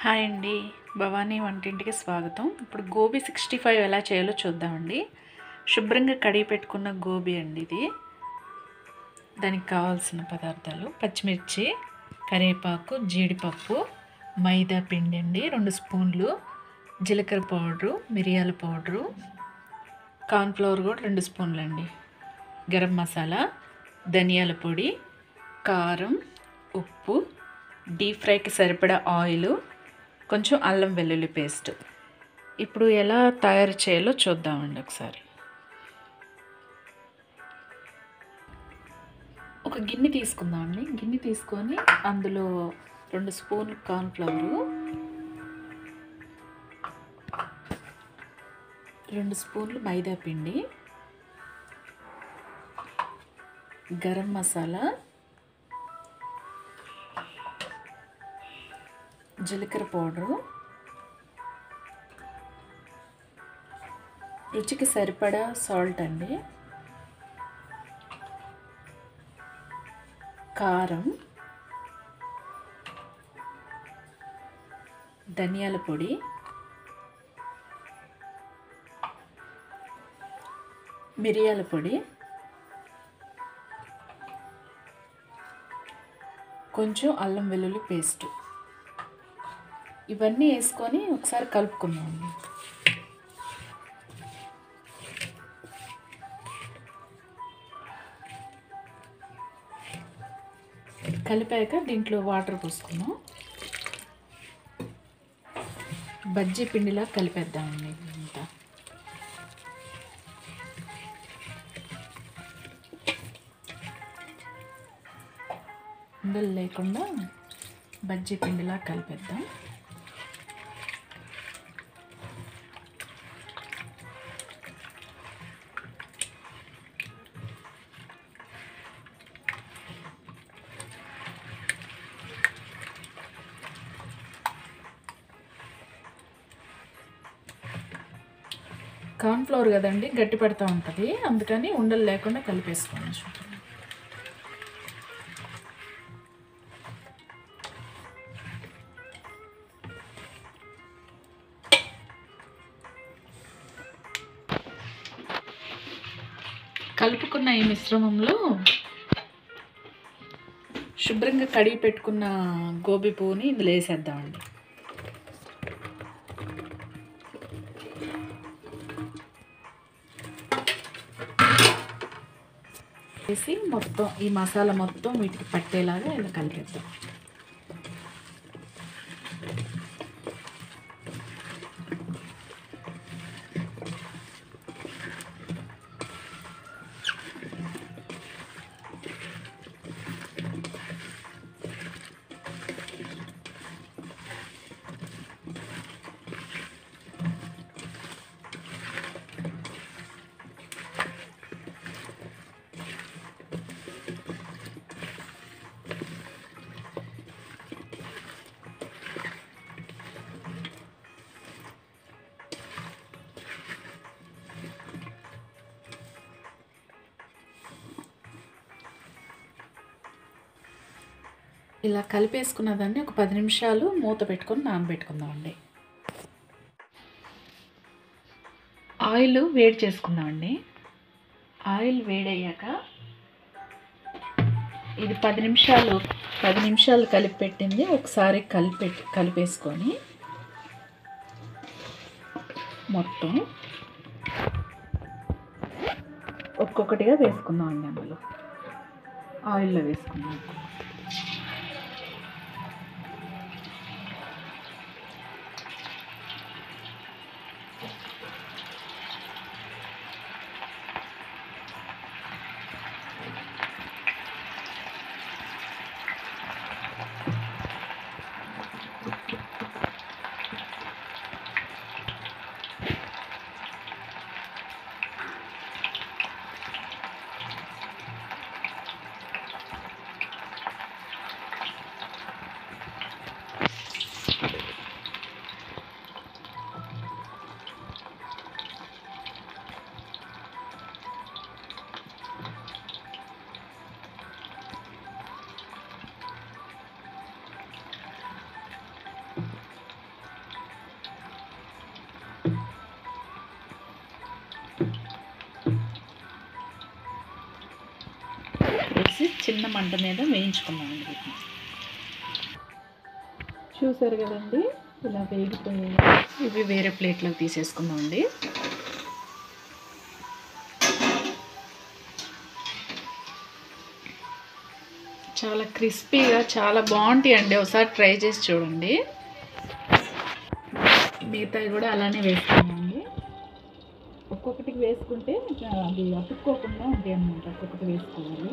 hi అండి భవానీ వంటింటికి స్వాగతం ఇప్పుడు గోబీ సిక్స్టీ ఫైవ్ ఎలా చేయాలో చూద్దామండి శుభ్రంగా కడిగి పెట్టుకున్న గోబీ అండి ఇది దానికి కావాల్సిన పదార్థాలు పచ్చిమిర్చి కరివేపాకు జీడిపప్పు మైదా పిండి అండి రెండు స్పూన్లు జీలకర్ర పౌడరు మిరియాల పౌడరు కార్న్ఫ్లవర్ కూడా రెండు స్పూన్లు అండి గరం మసాలా ధనియాల పొడి కారం ఉప్పు డీప్ ఫ్రైకి సరిపడా ఆయిల్ కొంచెం అల్లం వెల్లుల్లి పేస్ట్ ఇప్పుడు ఎలా తయారు చేయాలో చూద్దామండి ఒకసారి ఒక గిన్నె తీసుకుందామండి గిన్నె తీసుకొని అందులో రెండు స్పూన్లు కార్న్ఫ్లవరు రెండు స్పూన్లు మైదా పిండి గరం మసాలా జీలకర్ర పౌడరు రుచికి సరిపడా సాల్ట్ అండి కారం ధనియాల పొడి మిరియాల పొడి కొంచెం అల్లం వెల్లుల్లి పేస్ట్ ఇవన్నీ వేసుకొని ఒకసారి కలుపుకుందామండి కలిపాక దీంట్లో వాటర్ పోసుకుందాం బజ్జీ పిండిలా కలిపేద్దామండి ఇదంతా ఉండలు లేకుండా బజ్జీ పిండిలా కలిపేద్దాం కార్న్ఫ్లవర్ కదండి గట్టి పడుతూ ఉంటుంది అందుకని ఉండలు లేకుండా కలిపేసుకోండి కలుపుకున్న ఈ మిశ్రమంలో శుభ్రంగా కడిగి పెట్టుకున్న గోబీ పువ్వుని ఇందులో వేసేద్దామండి వేసి మొత్తం ఈ మసాలా మొత్తం వీటికి పట్టేలాగా ఇలా కలిపేద్దాం ఇలా కలిపేసుకున్నదాన్ని ఒక పది నిమిషాలు మూత పెట్టుకొని నానబెట్టుకుందామండి ఆయిల్ వేడి చేసుకుందామండి ఆయిల్ వేడయ్యాక ఇది పది నిమిషాలు పది నిమిషాలు కలిపి పెట్టింది ఒకసారి కలిపి కలిపేసుకొని మొత్తం ఒక్కొక్కటిగా వేసుకుందామండి అందులో ఆయిల్లో వేసుకుందాం వేసి చిన్న మంట మీద వేయించుకున్నామండి వీటిని చూసారు కదండి ఇలా వేగిపోయాయి ఇవి వేరే ప్లేట్లోకి తీసేసుకుందామండి చాలా క్రిస్పీగా చాలా బాగుంటాయి అండి ఒకసారి ట్రై చేసి చూడండి మిగతాయి కూడా అలానే వేసుకున్నామండి ఒక్కొక్కటికి వేసుకుంటే అది అతుక్కోకుండా ఉంటాయి అన్నమాట ఒక్కొక్కటి వేసుకోవాలి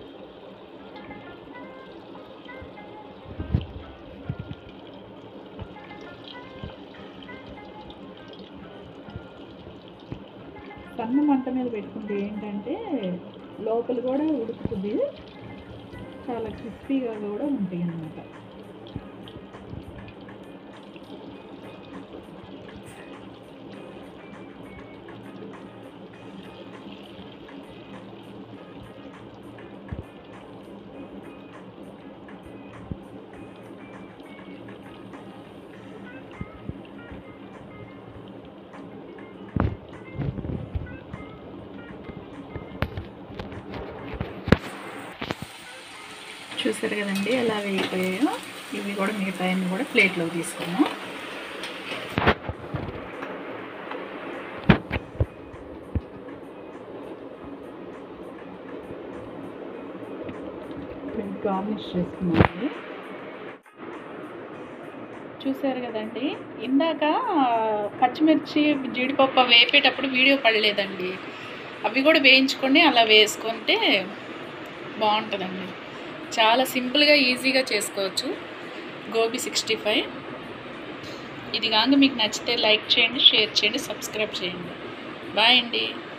సన్న మంట మీద పెట్టుకుంటే ఏంటంటే లోపల కూడా ఉడుకుతుంది చాలా క్రిస్పీగా కూడా ఉంటాయి అన్నమాట చూసారు కదండి ఎలా వేగిపోయాయో ఇవి కూడా మిగతాయన్ని కూడా ప్లేట్లోకి తీసుకున్నాం గార్నిష్ చేసుకున్నామండి చూసారు కదండి ఇందాక పచ్చిమిర్చి జీడిపప్పు వేపేటప్పుడు వీడియో పడలేదండి అవి కూడా వేయించుకొని అలా వేసుకుంటే బాగుంటుందండి చాలా సింపుల్గా ఈజీగా చేసుకోవచ్చు గోబీ సిక్స్టీ ఫైవ్ ఇది కాక మీకు నచ్చితే లైక్ చేయండి షేర్ చేయండి సబ్స్క్రైబ్ చేయండి బాయ్ అండి